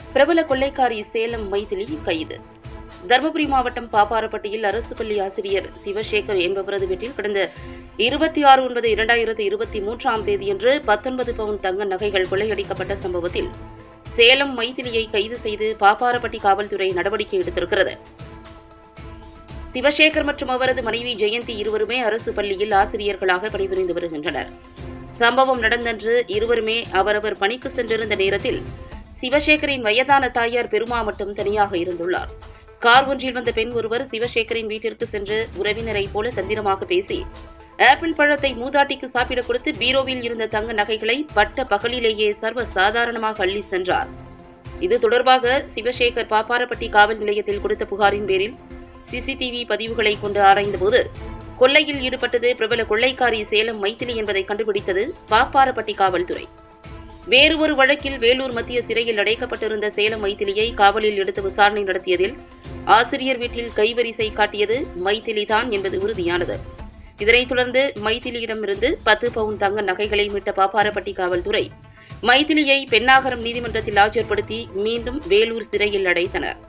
பிரபல கொள்ளைக்காரி சேலம் மைதிலி கைது தருமபுரி மாவட்டம் பாப்பாரப்பட்டியில் அரசு பள்ளி ஆசிரியர் சிவசேகர் என்பவரது வீட்டில் கடந்த இருபத்தி ஆறு ஒன்பது இரண்டாயிரத்து இருபத்தி மூன்றாம் தேதியன்று பத்தொன்பது பவுன் தங்க நகைகள் கொள்ளையடிக்கப்பட்ட சம்பவத்தில் சேலம் மைதிலியை கைது செய்து பாப்பாரப்பட்டி காவல்துறை நடவடிக்கை எடுத்திருக்கிறது சிவசேகர் மற்றும் அவரது மனைவி ஜெயந்தி இருவருமே அரசு பள்ளியில் ஆசிரியர்களாக பணிபுரிந்து வருகின்றனர் சம்பவம் நடந்தன்று இருவருமே அவரவர் பணிக்கு சென்றிருந்த நேரத்தில் சிவசேகரின் வயதான தாயார் பெருமா மட்டும் தனியாக இருந்துள்ளார் கார் ஒன்றில் வந்த பெண் ஒருவர் சிவசேகரின் வீட்டிற்கு சென்று உறவினரை போல தந்திரமாக பேசி ஆப்பிள் பழத்தை மூதாட்டிக்கு சாப்பிட கொடுத்து பீரோவில் இருந்த தங்க நகைகளை பட்ட பகலிலேயே சர்வ சாதாரணமாக அள்ளி சென்றார் இது தொடர்பாக சிவசேகர் பாப்பாரப்பட்டி காவல் நிலையத்தில் கொடுத்த புகாரின் பேரில் சிசிடிவி பதிவுகளை கொண்டு ஆராய்ந்தபோது கொள்ளையில் ஈடுபட்டது பிரபல கொள்ளைக்காரி சேலம் மைத்திலி என்பதை கண்டுபிடித்தது பாப்பாரப்பட்டி காவல்துறை வேறு ஒரு வழக்கில் வேலூர் மத்திய சிறையில் அடைக்கப்பட்டிருந்த சேலம் மைத்திலியை காவலில் எடுத்து விசாரணை நடத்தியதில் ஆசிரியர் வீட்டில் கைவரிசை காட்டியது மைத்திலி தான் என்பது உறுதியானது இதனைத் தொடர்ந்து மைத்திலியிடமிருந்து பத்து பவுன் தங்க நகைகளை மீட்ட பாப்பாரப்பட்டி காவல்துறை மைத்திலியை பெண்ணாகரம் நீதிமன்றத்தில் ஆஜர்படுத்தி மீண்டும் வேலூர் சிறையில் அடைத்தனர்